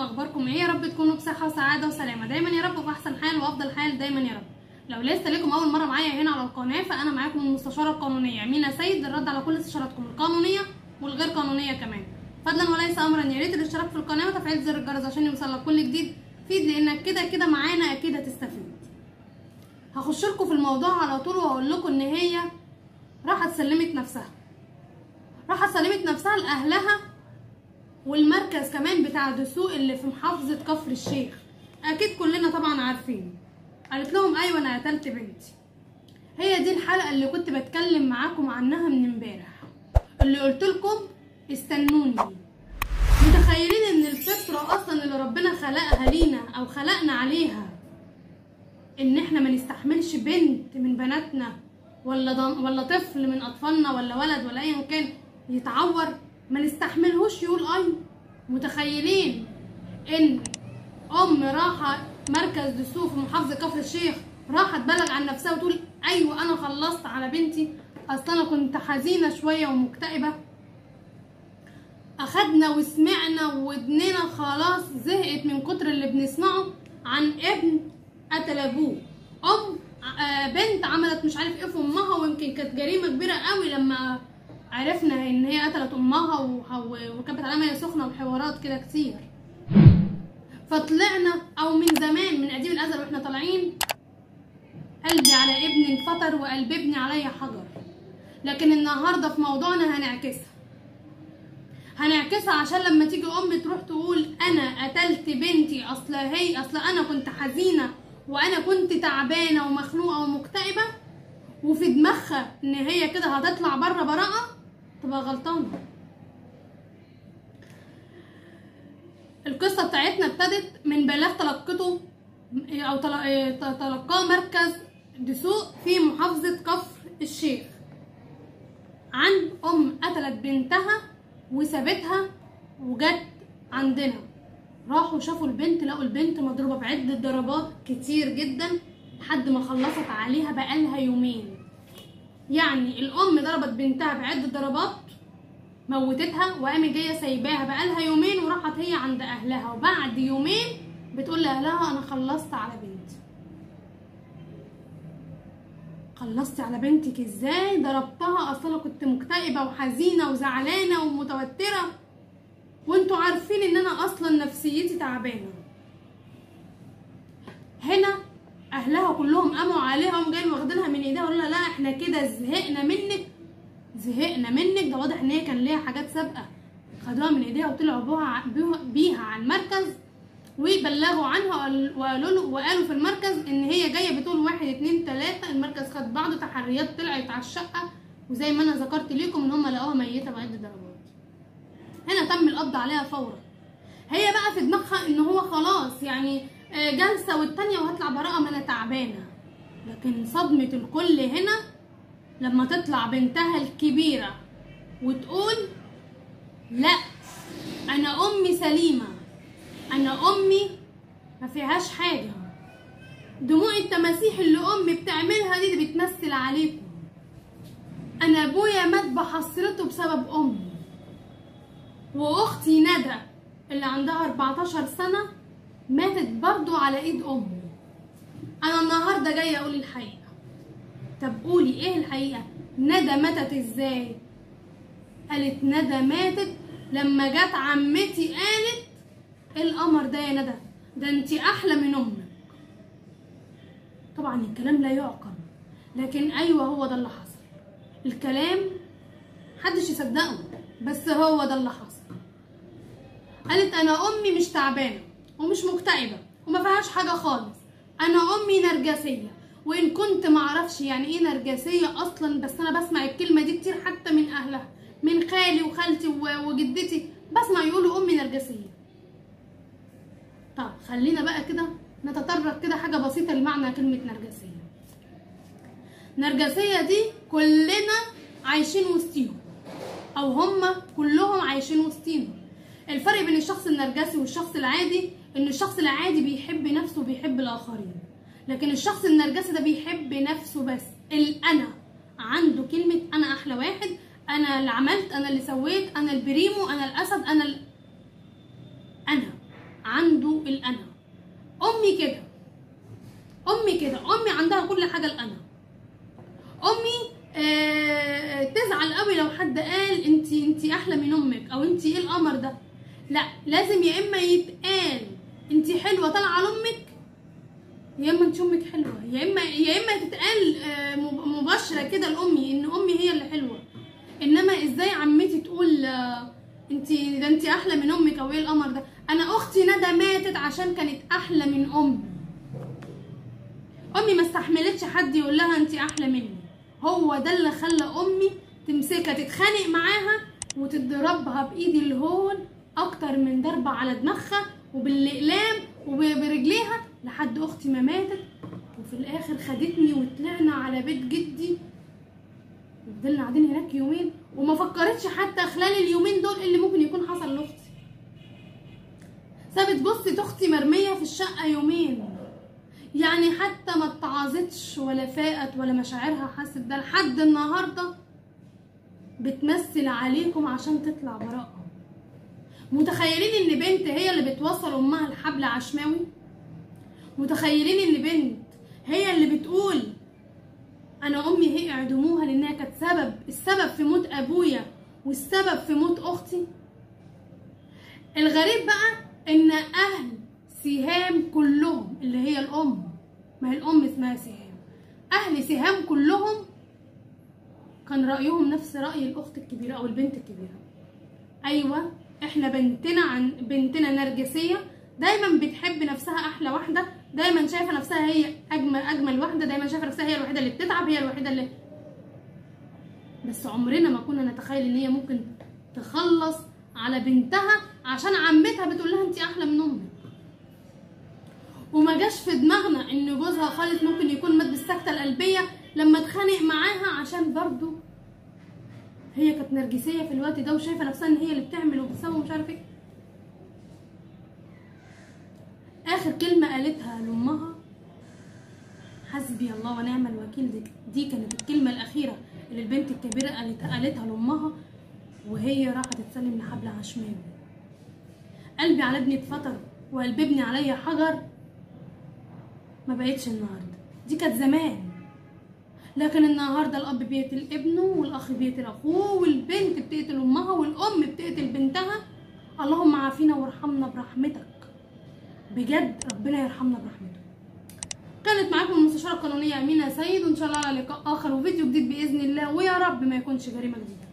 اخباركم ايه يا رب تكونوا بصحه وسعاده وسلامه دايما يا رب في احسن حال وافضل حال دايما يا رب لو لسه لكم اول مره معايا هنا على القناه فانا معاكم المستشاره القانونيه مينا سيد الرد على كل استشاراتكم القانونيه والغير قانونيه كمان فضلا وليس امرا يا ريت الاشتراك في القناه وتفعيل زر الجرس عشان يوصلك كل جديد فيد لانك كده كده معانا اكيد هتستفيد هخش لكم في الموضوع على طول واقول لكم ان هي راحت سلمت نفسها راحت سلمت نفسها لاهلها والمركز كمان بتاع دسوق اللي في محافظة كفر الشيخ أكيد كلنا طبعا عارفين قالت لهم أيوة أنا قتلت بنتي هي دي الحلقة اللي كنت بتكلم معاكم عنها من امبارح اللي قلت لكم استنوني متخيلين ان الفطرة اصلا اللي ربنا خلقها لينا او خلقنا عليها ان احنا ما نستحملش بنت من بناتنا ولا ضن... ولا طفل من اطفالنا ولا ولد ولا ايا كان يتعور ما نستحملهوش يقول اي متخيلين ان ام راحه مركز دسوق في محافظه كفر الشيخ راحت تبلغ عن نفسها وتقول ايوه انا خلصت على بنتي اصل انا كنت حزينه شويه ومكتئبه اخدنا وسمعنا ودننا خلاص زهقت من كتر اللي بنسمعه عن ابن قتل ابوه ام آه، بنت عملت مش عارف ايه في امها ويمكن كانت جريمه كبيره قوي لما عرفنا ان هي قتلت امها وه- وكانت عليها ميه سخنه وحوارات كده كتير فطلعنا او من زمان من قديم الازل واحنا طالعين قلبي على ابني انفطر وقلب ابني عليا حجر لكن النهارده في موضوعنا هنعكسها هنعكسها عشان لما تيجي ام تروح تقول انا قتلت بنتي اصل هي اصل انا كنت حزينه وانا كنت تعبانه ومخنوقه ومكتئبه وفي دماغها ان هي كده هتطلع بره براءه تبقى غلطانه القصه بتاعتنا ابتدت من بلاغ تلقته او تل- تلقاه مركز دسوق في محافظه كفر الشيخ عن ام قتلت بنتها وسابتها وجت عندنا راحوا شافوا البنت لقوا البنت مضروبه بعده ضربات كتير جدا لحد ما خلصت عليها بقالها يومين يعني الام ضربت بنتها بعده ضربات موتتها وقامت جايه سايباها بقالها يومين وراحت هي عند اهلها وبعد يومين بتقول لاهلها انا خلصت على بنتي خلصتي على بنتك ازاي ضربتها اصلا كنت مكتئبه وحزينه وزعلانه ومتوتره وانتوا عارفين ان انا اصلا نفسيتي تعبانه هنا اهلها كلهم قاموا عليها وجايين واخدينها من ايديها وقالوا لها لا احنا كده زهقنا منك زهقنا منك ده واضح ان هي كان ليها حاجات سابقه خدوها من ايديها وطلعوا بوها بيها- بيها على المركز وبلغوا عنها وقال- وقالوا له وقالوا في المركز ان هي جايه بتقول واحد اتنين تلاته المركز خد بعضه تحريات طلعت على الشقه وزي ما انا ذكرت لكم ان هم لقوها ميته بعد ضربات هنا تم القبض عليها فورا هي بقى في دماغها ان هو خلاص يعني آه، جلسه والتانيه وهطلع براءه ما انا تعبانه لكن صدمه الكل هنا لما تطلع بنتها الكبيره وتقول لا انا امي سليمه انا امي ما فيهاش حاجه دموع التماسيح اللي امي بتعملها دي, دي بتمثل عليكم انا ابويا مات بحسرته بسبب امي واختي ندى اللي عندها 14 سنه ماتت برضو على ايد امي انا النهارده جايه اقول الحقيقه طب قولي ايه الحقيقه ندى ماتت ازاي قالت ندى ماتت لما جت عمتي قالت ايه القمر ده يا ندى ده انتي احلى من امك طبعا الكلام لا يعقل لكن ايوه هو ده اللي حصل الكلام محدش يصدقه بس هو ده اللي حصل قالت انا امي مش تعبانه ومش مكتئبه وما فيهاش حاجه خالص انا امي نرجسيه وان كنت معرفش يعني ايه نرجسيه اصلا بس انا بسمع الكلمه دي كتير حتى من اهلها من خالي وخالتي و- وجدتي بسمع يقولوا امي نرجسيه طب خلينا بقى كده نتطرق كده حاجه بسيطه لمعنى كلمه نرجسيه نرجسيه دي كلنا عايشين وسطيهم او هما كلهم عايشين وسطينا الفرق بين الشخص النرجسي والشخص العادي ان الشخص العادي بيحب نفسه وبيحب الاخرين لكن الشخص النرجسي ده بيحب نفسه بس الانا عنده كلمه انا احلى واحد انا اللي عملت انا اللي سويت انا البريمو انا الاسد انا ال... انا عنده الانا امي كده امي كده امي عندها كل حاجه الانا امي آه تزعل قوي لو حد قال انت انت احلى من امك او انت ايه القمر ده لا لازم يا اما يتقال انت حلوه طالعه لامك يا اما انت امك حلوه يا اما يا اما تتقال آه، مب- مباشره كده لامي ان امي هي اللي حلوه انما ازاي عمتي تقول آه، انت ده انت احلى من امك او ايه القمر ده انا اختي ندى ماتت عشان كانت احلى من امي امي ما استحملتش حد يقول لها انت احلى مني هو ده اللي خلى امي تمسكها تتخانق معاها وتضربها بايد الهون اكتر من ضربه على دماغها وبالاقلام وبرجليها لحد اختي ما ماتت وفي الاخر خدتني وطلعنا على بيت جدي وفضلنا قاعدين هناك يومين وما فكرتش حتى خلال اليومين دول إيه اللي ممكن يكون حصل لاختي سابت جثة اختي مرمية في الشقة يومين يعني حتى ما اتعظتش ولا فاقت ولا مشاعرها حست ده لحد النهارده بتمثل عليكم عشان تطلع براءة متخيلين ان بنت هي اللي بتوصل امها لحبل عشماوي متخيلين ان بنت هي اللي بتقول انا امي هي اعدموها لانها كانت سبب السبب في موت ابويا والسبب في موت اختي الغريب بقى ان اهل سهام كلهم اللي هي الام ما هي الام اسمها سهام اهل سهام كلهم كان رايهم نفس راي الاخت الكبيره او البنت الكبيره ايوه احنا بنتنا عن بنتنا نرجسيه دايما بتحب نفسها احلى واحده دايما شايفه نفسها هي اجمل اجمل واحده دايما شايفه نفسها هي الوحيده اللي بتتعب هي الوحيده اللي بس عمرنا ما كنا نتخيل ان هي ممكن تخلص على بنتها عشان عمتها بتقول لها انت احلى من امك وما جاش في دماغنا ان جوزها خالد ممكن يكون مات بالسكته القلبيه لما اتخانق معاها عشان برضه هي كانت نرجسيه في الوقت ده وشايفه نفسها ان هي اللي بتعمل وبتسوي ومش عارف ايه اخر كلمه قالتها لامها حسبي الله ونعم الوكيل دي, دي كانت الكلمه الاخيره اللي البنت الكبيره قالت قالتها لامها وهي راحت تسلم لحبل عشماوي قلبي على ابني اتفطر وقلب ابني عليا حجر ما بقتش النهارده دي كانت زمان لكن النهارده الاب بيقتل ابنه والاخ بيقتل اخوه والبنت بتقتل امها والام بتقتل بنتها اللهم عافينا وارحمنا برحمتك بجد ربنا يرحمنا برحمته كانت معاكم المستشاره القانونيه امينه سيد وان شاء الله على لقاء اخر وفيديو جديد باذن الله ويا رب ما يكونش جريمه جديده